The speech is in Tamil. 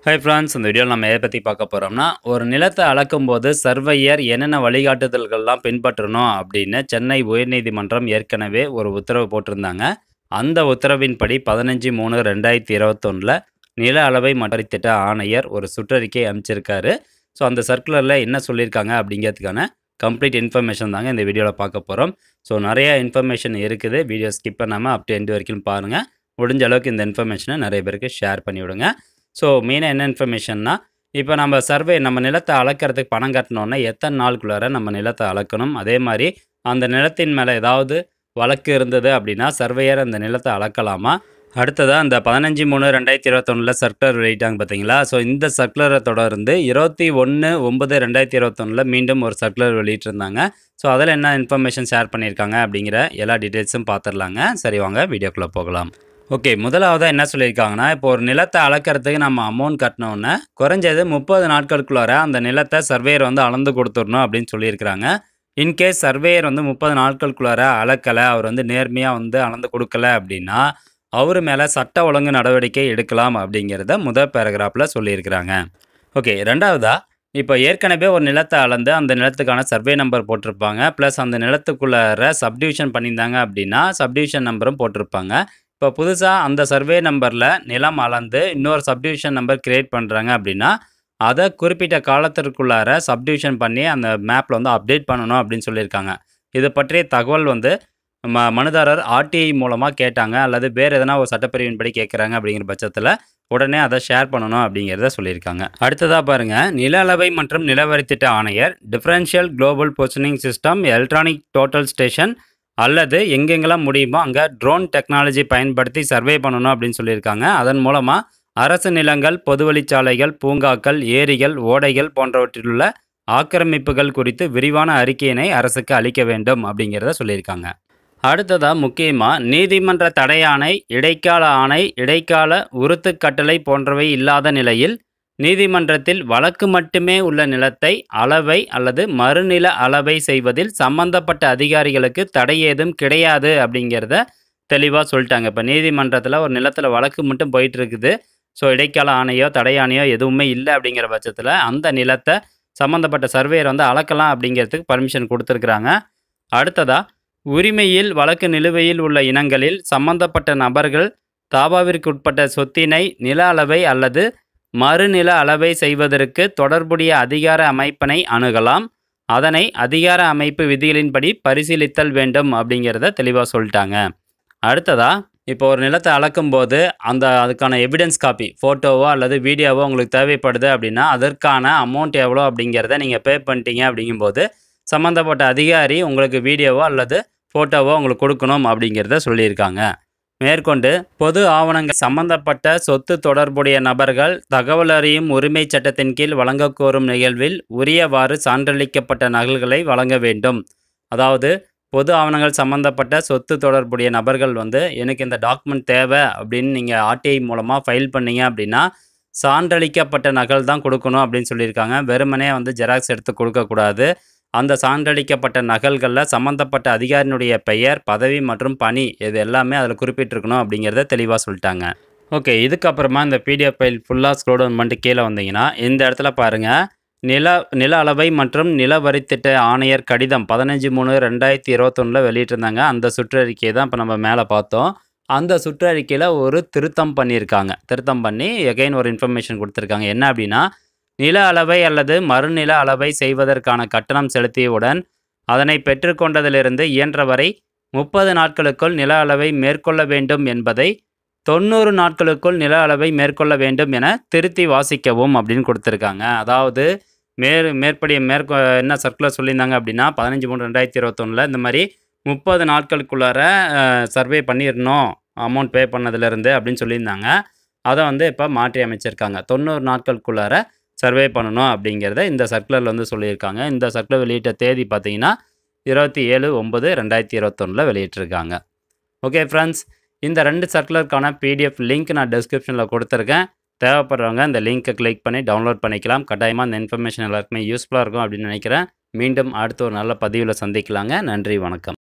ஹை ஃப்ரான்ஸ் இந்த வீடியோவில் நம்ம எதை பற்றி பார்க்க போகிறோம்னா ஒரு நிலத்தை அளக்கும்போது சர்வையர் என்னென்ன வழிகாட்டுதல்கள்லாம் பின்பற்றணும் அப்படின்னு சென்னை உயர்நீதிமன்றம் ஏற்கனவே ஒரு உத்தரவு போட்டிருந்தாங்க அந்த உத்தரவின்படி பதினஞ்சு மூணு ரெண்டாயிரத்தி இருபத்தொன்னில் நில அளவை மற்றத்திட்ட ஆணையர் ஒரு சுற்றறிக்கை அமைச்சிருக்காரு ஸோ அந்த சர்க்குலரில் என்ன சொல்லியிருக்காங்க அப்படிங்கிறதுக்கான கம்ப்ளீட் இன்ஃபர்மேஷன் தாங்க இந்த வீடியோவில் பார்க்க போகிறோம் ஸோ நிறைய இன்ஃபர்மேஷன் இருக்குது வீடியோ ஸ்கிப் பண்ணாமல் அப் டு எண்டு வரைக்கும் பாருங்கள் முடிஞ்ச அளவுக்கு இந்த இன்ஃபர்மேஷனை நிறைய பேருக்கு ஷேர் பண்ணி விடுங்க ஸோ மெயினாக என்ன இன்ஃபர்மேஷன்னா இப்போ நம்ம சர்வே நம்ம நிலத்தை அளக்கிறதுக்கு பணம் கட்டணுன்னா எத்தனை நாளுக்குள்ளார நம்ம நிலத்தை அளக்கணும் அதே மாதிரி அந்த நிலத்தின் மேலே ஏதாவது வழக்கு இருந்தது அப்படின்னா சர்வேயர் அந்த நிலத்தை அளக்கலாமா அடுத்ததாக அந்த பதினஞ்சு மூணு ரெண்டாயிரத்தி இருபத்தொன்னில் சர்க்குலர் வெளியிட்டாங்க பார்த்தீங்களா ஸோ இந்த சர்க்குலரை தொடர்ந்து இருபத்தி ஒன்று ஒன்பது ரெண்டாயிரத்தி இருபத்தொன்னில் மீண்டும் ஒரு சர்க்குலர் வெளியிட்டிருந்தாங்க ஸோ அதில் என்ன இன்ஃபர்மேஷன் ஷேர் பண்ணியிருக்காங்க அப்படிங்கிற எல்லா டீட்டெயில்ஸும் பார்த்துடலாங்க சரி வாங்க வீடியோக்குள்ளே போகலாம் ஓகே முதலாவதாக என்ன சொல்லியிருக்காங்கன்னா இப்போ ஒரு நிலத்தை அளக்கிறதுக்கு நம்ம அமௌண்ட் கட்டினோன்னே குறைஞ்சது முப்பது நாட்களுக்குள்ளார அந்த நிலத்தை சர்வேயர் வந்து அளந்து கொடுத்துடணும் அப்படின்னு சொல்லியிருக்கிறாங்க இன்கேஸ் சர்வேயர் வந்து முப்பது நாட்களுக்குள்ளார அளக்கலை அவர் வந்து நேர்மையாக வந்து அளந்து கொடுக்கல அப்படின்னா அவர் மேலே சட்ட ஒழுங்கு நடவடிக்கை எடுக்கலாம் அப்படிங்கிறத முதல் பேராகிராஃபில் சொல்லியிருக்கிறாங்க ஓகே ரெண்டாவதா இப்போ ஏற்கனவே ஒரு நிலத்தை அளந்து அந்த நிலத்துக்கான சர்வே நம்பர் போட்டிருப்பாங்க ப்ளஸ் அந்த நிலத்துக்குள்ளார சப்டிவிஷன் பண்ணியிருந்தாங்க அப்படின்னா சப்டிவிஷன் நம்பரும் போட்டிருப்பாங்க இப்போ புதுசாக அந்த சர்வே நம்பரில் நிலம் அளந்து இன்னொரு சப்டிவிஷன் நம்பர் கிரியேட் பண்ணுறாங்க அப்படின்னா அதை குறிப்பிட்ட காலத்திற்குள்ளார சப்டிவிஷன் பண்ணி அந்த மேப்பில் வந்து அப்டேட் பண்ணணும் அப்படின்னு சொல்லியிருக்காங்க இது பற்றிய தகவல் வந்து ம மனுதாரர் ஆர்டிஐ மூலமாக கேட்டாங்க அல்லது வேறு எதனா ஒரு சட்டப்பிரிவின்படி கேட்குறாங்க அப்படிங்கிற பட்சத்தில் உடனே அதை ஷேர் பண்ணணும் அப்படிங்கிறத சொல்லியிருக்காங்க அடுத்ததாக பாருங்கள் நில அளவை மற்றும் நிலவரி திட்ட ஆணையர் differential global positioning system electronic total station அல்லது எங்கெங்கெல்லாம் முடியுமோ அங்கே ட்ரோன் டெக்னாலஜி பயன்படுத்தி சர்வே பண்ணணும் அப்படின்னு சொல்லியிருக்காங்க அதன் மூலமாக அரசு நிலங்கள் பொதுவழிச்சாலைகள் பூங்காக்கள் ஏரிகள் ஓடைகள் போன்றவற்றிலுள்ள ஆக்கிரமிப்புகள் குறித்து விரிவான அறிக்கையினை அரசுக்கு அளிக்க வேண்டும் அப்படிங்கிறத சொல்லியிருக்காங்க அடுத்ததாக முக்கியமாக நீதிமன்ற தடையாணை இடைக்கால ஆணை இடைக்கால உறுத்து கட்டளை போன்றவை இல்லாத நிலையில் நீதிமன்றத்தில் வழக்கு மட்டுமே உள்ள நிலத்தை அளவை அல்லது மறுநில அளவை செய்வதில் சம்பந்தப்பட்ட அதிகாரிகளுக்கு தடை ஏதும் கிடையாது அப்படிங்கிறத தெளிவாக சொல்லிட்டாங்க இப்போ நீதிமன்றத்தில் ஒரு நிலத்தில் வழக்கு மட்டும் போயிட்டு இருக்குது ஸோ இடைக்கால ஆணையோ தடை ஆணையோ எதுவுமே இல்லை அப்படிங்கிற பட்சத்தில் அந்த நிலத்தை சம்மந்தப்பட்ட சர்வேயர் வந்து அளக்கலாம் அப்படிங்கிறதுக்கு பர்மிஷன் கொடுத்துருக்குறாங்க அடுத்ததாக உரிமையில் வழக்கு நிலுவையில் உள்ள இனங்களில் சம்பந்தப்பட்ட நபர்கள் தாபாவிற்குட்பட்ட சொத்தினை நில அளவை அல்லது மறுநில அளவை செய்வதற்கு தொடர்புடைய அதிகார அமைப்பினை அணுகலாம் அதனை அதிகார அமைப்பு விதிகளின்படி பரிசீலித்தல் வேண்டும் அப்படிங்கிறத தெளிவாக சொல்லிட்டாங்க அடுத்ததா இப்போ ஒரு நிலத்தை அளக்கும்போது அந்த அதுக்கான எவிடன்ஸ் காப்பி ஃபோட்டோவோ அல்லது வீடியோவோ உங்களுக்கு தேவைப்படுது அப்படின்னா அதற்கான அமௌண்ட் எவ்வளோ அப்படிங்கிறத நீங்கள் பே பண்ணிட்டீங்க அப்படிங்கும்போது சம்மந்தப்பட்ட அதிகாரி உங்களுக்கு வீடியோவோ அல்லது ஃபோட்டோவோ உங்களுக்கு கொடுக்கணும் அப்படிங்கிறத சொல்லியிருக்காங்க மேற்கொண்டு பொது ஆவணங்கள் சம்பந்தப்பட்ட சொத்து தொடர்புடைய நபர்கள் தகவல் அறியும் உரிமை சட்டத்தின் கீழ் வழங்கக் கோரும் நிகழ்வில் உரியவாறு சான்றளிக்கப்பட்ட நகல்களை வழங்க வேண்டும் அதாவது பொது ஆவணங்கள் சம்மந்தப்பட்ட சொத்து தொடர்புடைய நபர்கள் வந்து எனக்கு இந்த டாக்குமெண்ட் தேவை அப்படின்னு நீங்கள் ஆர்டிஐ மூலமாக ஃபைல் பண்ணீங்க அப்படின்னா சான்றளிக்கப்பட்ட நகல் தான் கொடுக்கணும் அப்படின்னு சொல்லியிருக்காங்க வெறுமனே வந்து ஜெராக்ஸ் எடுத்து கொடுக்கக்கூடாது அந்த சான்றளிக்கப்பட்ட நகல்களில் சம்மந்தப்பட்ட அதிகாரியினுடைய பெயர் பதவி மற்றும் பணி இது எல்லாமே அதில் குறிப்பிட்டிருக்கணும் அப்படிங்கிறத தெளிவாக சொல்லிட்டாங்க ஓகே இதுக்கப்புறமா இந்த பிடிஎஃப் ஃபைல் ஃபுல்லாக ஸ்க்ரோல் டவுன் பண்ணிட்டு கீழே வந்தீங்கன்னா இந்த இடத்துல பாருங்கள் நில நில அளவை மற்றும் நில வரித்திட்ட ஆணையர் கடிதம் பதினஞ்சு மூணு ரெண்டாயிரத்தி இருபத்தொன்னில் வெளியிட்டிருந்தாங்க அந்த சுற்றறிக்கையை தான் இப்போ நம்ம மேலே பார்த்தோம் அந்த சுற்றறிக்கையில் ஒரு திருத்தம் பண்ணியிருக்காங்க திருத்தம் பண்ணி எகைன் ஒரு இன்ஃபர்மேஷன் கொடுத்துருக்காங்க என்ன அப்படின்னா நில அளவை அல்லது மறுநில அளவை செய்வதற்கான கட்டணம் செலுத்தியவுடன் அதனை பெற்றுக்கொண்டதிலிருந்து இயன்றவரை முப்பது நாட்களுக்குள் நில அளவை மேற்கொள்ள வேண்டும் என்பதை தொண்ணூறு நாட்களுக்குள் நில அளவை மேற்கொள்ள வேண்டும் என திருத்தி வாசிக்கவும் அப்படின்னு கொடுத்துருக்காங்க அதாவது மேற் மேற்படி மேற்கொ என்ன சர்க்குலர் சொல்லியிருந்தாங்க அப்படின்னா பதினஞ்சு மூணு ரெண்டாயிரத்தி இருபத்தொன்னில் இந்த மாதிரி முப்பது நாட்களுக்குள்ளார சர்வே பண்ணிடணும் அமௌண்ட் பே பண்ணதுலேருந்து அப்படின்னு சொல்லியிருந்தாங்க அதை வந்து இப்போ மாற்றி அமைச்சிருக்காங்க தொண்ணூறு நாட்களுக்குள்ளார சர்வே பண்ணணும் அப்படிங்கிறத இந்த சர்க்குலரில் வந்து சொல்லியிருக்காங்க இந்த சர்க்குலர் வெளியிட்ட தேதி பார்த்தீங்கன்னா இருபத்தி ஏழு ஒம்பது ரெண்டாயிரத்தி இருபத்தொன்னில் வெளியிட்டிருக்காங்க ஓகே ஃப்ரெண்ட்ஸ் இந்த ரெண்டு சர்க்குலருக்கான பிடிஎஃப் லிங்க் நான் டிஸ்கிரிப்ஷனில் கொடுத்துருக்கேன் தேவைப்படுறவங்க இந்த லிங்க்கை கிளிக் பண்ணி டவுன்லோட் பண்ணிக்கலாம் கட்டாயமாக இந்த இன்ஃபர்மேஷன் எல்லாருக்குமே யூஸ்ஃபுல்லாக இருக்கும் அப்படின்னு நினைக்கிறேன் மீண்டும் அடுத்த ஒரு நல்ல பதிவில் சந்திக்கலாங்க நன்றி வணக்கம்